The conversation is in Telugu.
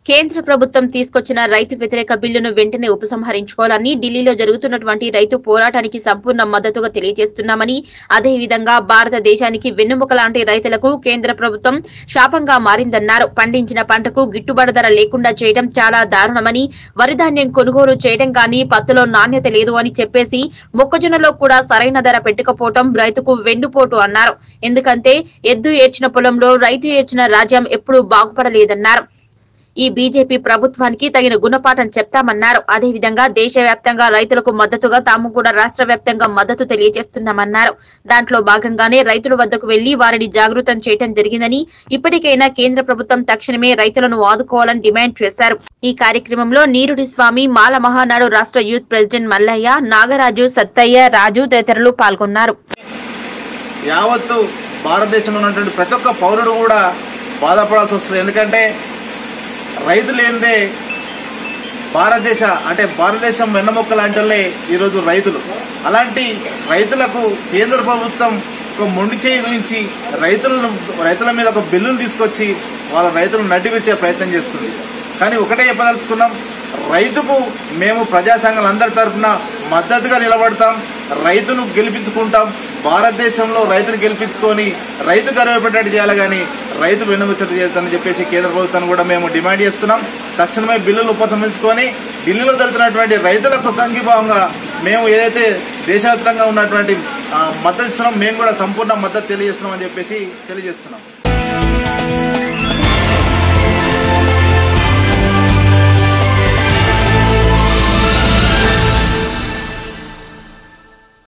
కేంద్ర ప్రభుత్వం తీసుకొచ్చిన రైతు వ్యతిరేక బిల్లును వెంటనే ఉపసంహరించుకోవాలని ఢిల్లీలో జరుగుతున్నటువంటి రైతు పోరాటానికి సంపూర్ణ మద్దతుగా తెలియజేస్తున్నామని అదేవిధంగా భారతదేశానికి వెన్నుముక లాంటి రైతులకు కేంద్ర ప్రభుత్వం శాపంగా మారిందన్నారు పండించిన పంటకు గిట్టుబాటు ధర లేకుండా చేయడం చాలా దారుణమని వరిధాన్యం కొనుగోలు చేయడం కానీ పత్తులో నాణ్యత లేదు అని చెప్పేసి మొక్కజొన్నలో కూడా సరైన ధర పెట్టకపోవటం రైతుకు వెన్నుపోటు అన్నారు ఎందుకంటే ఎద్దు ఏడ్చిన పొలంలో రైతు ఏడ్చిన రాజ్యం ఎప్పుడూ బాగుపడలేదన్నారు ఈ బీజేపీ ప్రభుత్వానికి తగిన గుణపాఠం చెప్తామన్నారు అదేవిధంగా దేశవ్యాప్తంగా రైతులకు మద్దతుగా తాము కూడా రాష్ట్ర వ్యాప్తంగా మద్దతు తెలియజేస్తున్నామన్నారు దాంట్లో భాగంగానే రైతుల వద్దకు వెళ్లి వారిని జాగృతం చేయడం జరిగిందని ఇప్పటికైనా కేంద్ర ప్రభుత్వం తక్షణమే రైతులను ఆదుకోవాలని డిమాండ్ చేశారు ఈ కార్యక్రమంలో నీరుడి స్వామి మాల మహానాడు రాష్ట్ర యూత్ ప్రెసిడెంట్ మల్లయ్య నాగరాజు సత్తయ్య రాజు తదితరులు పాల్గొన్నారు యావత్తు భారతదేశంలో ఉన్నటువంటి ప్రతి ఒక్క పౌరుడు కూడా బాధపడాల్సి వస్తుంది ఎందుకంటే రైతు లేనిదే భారతదేశ అంటే భారతదేశం వెన్నమొక్క లాంటి వాళ్ళే ఈరోజు రైతులు అలాంటి రైతులకు కేంద్ర ప్రభుత్వం ఒక మొండి చేయి నుంచి రైతులను రైతుల మీద ఒక బిల్లును తీసుకొచ్చి వాళ్ళ రైతులను నడిపించే ప్రయత్నం చేస్తుంది కానీ ఒకటే చెప్పదలుచుకున్నాం రైతుకు మేము ప్రజా సంఘాలు అందరి తరఫున మద్దతుగా నిలబడతాం రైతును గెలిపించుకుంటాం భారతదేశంలో రైతును గెలిపించుకొని రైతు గర్వపడేటట్టు చేయాలి కానీ రైతు వెన్నుముచ్చట చేస్తానని చెప్పేసి కేంద్ర ప్రభుత్వాన్ని కూడా మేము డిమాండ్ చేస్తున్నాం తక్షణమే బిల్లులు ఉపసంహరించుకొని ఢిల్లీలో జరుగుతున్నటువంటి రైతులకు సంఘీభావంగా మేము ఏదైతే దేశవ్యాప్తంగా ఉన్నటువంటి ఆ, మద్దతు ఇస్తున్నాం మేము కూడా సంపూర్ణ మద్దతు తెలియజేస్తున్నాం అని చెప్పేసి తెలియజేస్తున్నాం